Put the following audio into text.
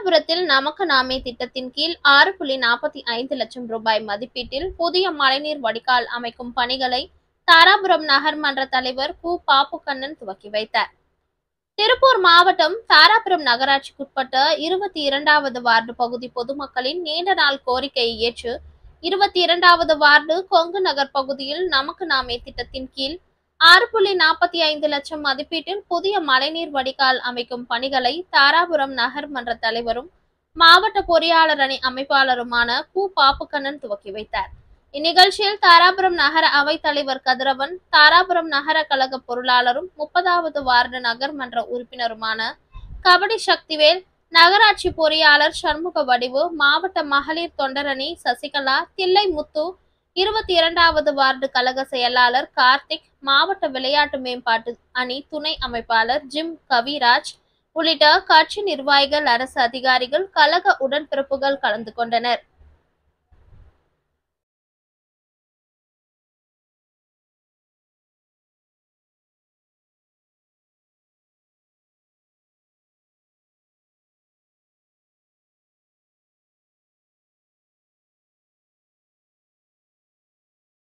தாராபுரத்தில் நமக்கு நாமே திட்டத்தின் கீழ் ஆறு புள்ளி நாற்பத்தி ஐந்து லட்சம் ரூபாய் மதிப்பீட்டில் புதிய மழைநீர் வடிகால் அமைக்கும் பணிகளை தாராபுரம் நகர்மன்ற தலைவர் கு பாப்புக்கண்ணன் துவக்கி வைத்தார் திருப்பூர் மாவட்டம் தாராபுரம் நகராட்சிக்குட்பட்ட இருபத்தி இரண்டாவது வார்டு பகுதி பொதுமக்களின் நீண்ட நாள் கோரிக்கையை ஏற்று இருபத்தி இரண்டாவது வார்டு கொங்கு நகர் பகுதியில் நமக்கு நாமே திட்டத்தின் கீழ் ஆறு புள்ளி நாற்பத்தி ஐந்து லட்சம் மதிப்பீட்டில் புதிய மழைநீர் வடிகால் அமைக்கும் பணிகளை தாராபுரம் நகர் மன்ற தலைவரும் மாவட்ட பொறியாளர் அணி அமைப்பாளருமான கு பாப்புக்கண்ணன் துவக்கி வைத்தார் இந்நிகழ்ச்சியில் தாராபுரம் நகர அவைத் தலைவர் கதிரவன் தாராபுரம் நகர கழக பொருளாளரும் முப்பதாவது வார்டு நகர்மன்ற உறுப்பினருமான கபடி சக்திவேல் நகராட்சி பொறியாளர் சண்முக வடிவு மாவட்ட மகளிர் தொண்டரணி சசிகலா தில்லை முத்து இருபத்தி இரண்டாவது வார்டு கழக செயலாளர் கார்த்திக் மாவட்ட விளையாட்டு மேம்பாட்டு அணி துணை அமைப்பாளர் ஜிம் கவிராஜ் உள்ளிட்ட கட்சி நிர்வாகிகள் அரசு அதிகாரிகள் கழக உடன்பிறப்புகள் கலந்து கொண்டனர்